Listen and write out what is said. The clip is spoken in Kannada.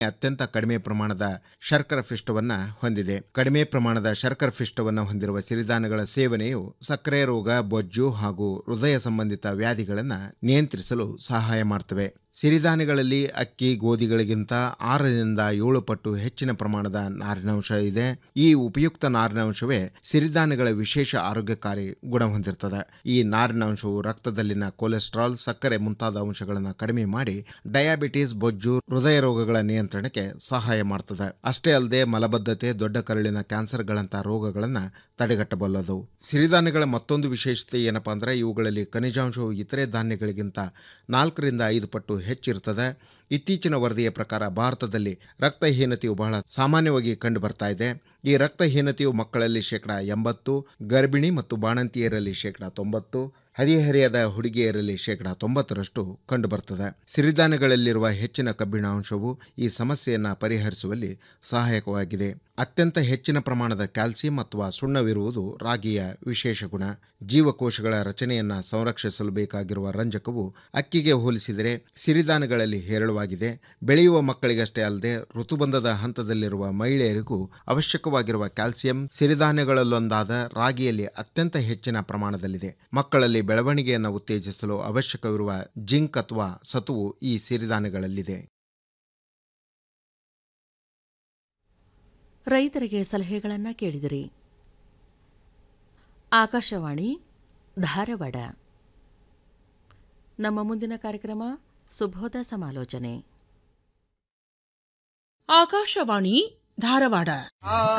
ಅತ್ಯಂತ ಕಡಿಮೆ ಪ್ರಮಾಣದ ಶರ್ಕರ ಪಿಷ್ಟವನ್ನು ಹೊಂದಿದೆ ಕಡಿಮೆ ಪ್ರಮಾಣದ ಶರ್ಕರ ಪಿಷ್ಟವನ್ನು ಹೊಂದಿರುವ ಸಿರಿಧಾನ್ಯಗಳ ಸೇವನೆಯು ಸಕ್ಕರೆ ರೋಗ ಬೊಜ್ಜು ಹಾಗೂ ಹೃದಯ ಸಂಬಂಧಿತ ವ್ಯಾಧಿಗಳನ್ನು ನಿಯಂತ್ರಿಸಲು ಸಹಾಯ ಮಾಡ್ತವೆ ಸಿರಿಧಾನ್ಯಗಳಲ್ಲಿ ಅಕ್ಕಿ ಗೋಧಿಗಳಿಗಿಂತ ಆರರಿಂದ ಏಳು ಪಟ್ಟು ಹೆಚ್ಚಿನ ಪ್ರಮಾಣದ ನಾರಿನಾಂಶ ಇದೆ ಈ ಉಪಯುಕ್ತ ನಾರಿನಾಂಶವೇ ಸಿರಿಧಾನ್ಯಗಳ ವಿಶೇಷ ಆರೋಗ್ಯಕಾರಿ ಗುಣ ಹೊಂದಿರ್ತದೆ ಈ ನಾರಿನಾಂಶವು ರಕ್ತದಲ್ಲಿನ ಕೊಲೆಸ್ಟ್ರಾಲ್ ಸಕ್ಕರೆ ಮುಂತಾದ ಅಂಶಗಳನ್ನು ಕಡಿಮೆ ಮಾಡಿ ಡಯಾಬಿಟಿಸ್ ಬೊಜ್ಜು ಹೃದಯ ರೋಗಗಳ ನಿಯಂತ್ರಣಕ್ಕೆ ಸಹಾಯ ಮಾಡ್ತದೆ ಅಷ್ಟೇ ಅಲ್ಲದೆ ಮಲಬದ್ಧತೆ ದೊಡ್ಡ ಕರುಳಿನ ಕ್ಯಾನ್ಸರ್ಗಳಂತಹ ರೋಗಗಳನ್ನು ತಡೆಗಟ್ಟಬಲ್ಲದು ಸಿರಿಧಾನ್ಯಗಳ ಮತ್ತೊಂದು ವಿಶೇಷತೆ ಏನಪ್ಪಾ ಅಂದ್ರೆ ಇವುಗಳಲ್ಲಿ ಖನಿಜಾಂಶವು ಇತರೆ ಧಾನ್ಯಗಳಿಗಿಂತ ನಾಲ್ಕರಿಂದ ಐದು ಪಟ್ಟು ಹೆಚ್ಚಿರ್ತದೆ ಇತ್ತೀಚಿನ ವರದಿಯ ಪ್ರಕಾರ ಭಾರತದಲ್ಲಿ ರಕ್ತಹೀನತೆಯು ಬಹಳ ಸಾಮಾನ್ಯವಾಗಿ ಕಂಡು ಬರ್ತಾ ಇದೆ ಈ ರಕ್ತಹೀನತೆಯು ಮಕ್ಕಳಲ್ಲಿ ಶೇಕಡ ಎಂಬತ್ತು ಗರ್ಭಿಣಿ ಮತ್ತು ಬಾಣಂತಿಯರಲ್ಲಿ ಶೇಕಡ ತೊಂಬತ್ತು ಹದಿಹರೆಯದ ಹುಡುಗಿಯರಲ್ಲಿ ಶೇಕಡ ತೊಂಬತ್ತರಷ್ಟು ಕಂಡುಬರ್ತದೆ ಸಿರಿಧಾನ್ಯಗಳಲ್ಲಿರುವ ಹೆಚ್ಚಿನ ಕಬ್ಬಿಣಾಂಶವು ಈ ಸಮಸ್ಯೆಯನ್ನು ಪರಿಹರಿಸುವಲ್ಲಿ ಸಹಾಯಕವಾಗಿದೆ ಅತ್ಯಂತ ಹೆಚ್ಚಿನ ಪ್ರಮಾಣದ ಕ್ಯಾಲ್ಸಿಯಂ ಅಥವಾ ಸುಣ್ಣವಿರುವುದು ರಾಗಿಯ ವಿಶೇಷ ಗುಣ ಜೀವಕೋಶಗಳ ರಚನೆಯನ್ನು ಸಂರಕ್ಷಿಸಲು ಬೇಕಾಗಿರುವ ರಂಜಕವು ಅಕ್ಕಿಗೆ ಹೋಲಿಸಿದರೆ ಸಿರಿಧಾನ್ಯಗಳಲ್ಲಿ ಹೇರಳವಾಗಿದೆ ಬೆಳೆಯುವ ಮಕ್ಕಳಿಗಷ್ಟೇ ಅಲ್ಲದೆ ಋತುಬಂಧದ ಹಂತದಲ್ಲಿರುವ ಮಹಿಳೆಯರಿಗೂ ಅವಶ್ಯಕವಾಗಿರುವ ಕ್ಯಾಲ್ಸಿಯಂ ಸಿರಿಧಾನ್ಯಗಳಲ್ಲೊಂದಾದ ರಾಗಿಯಲ್ಲಿ ಅತ್ಯಂತ ಹೆಚ್ಚಿನ ಪ್ರಮಾಣದಲ್ಲಿದೆ ಮಕ್ಕಳಲ್ಲಿ ಬೆಳವಣಿಗೆಯನ್ನು ಉತ್ತೇಜಿಸಲು ಅವಶ್ಯಕವಿರುವ ಜಿಂಕ್ ಅಥವಾ ಸತುವು ಈ ಸಿರಿಧಾನ್ಯಗಳಲ್ಲಿದೆ ರೈತರಿಗೆ ಸಲಹೆಗಳನ್ನು ಕೇಳಿದಿರಿ ಆಕಾಶವಾಣಿ ಧಾರವಾಡ ನಮ್ಮ ಮುಂದಿನ ಕಾರ್ಯಕ್ರಮ ಸುಬೋಧ ಸಮಾಲೋಚನೆ ಆಕಾಶವಾಣಿ ಧಾರವಾಡ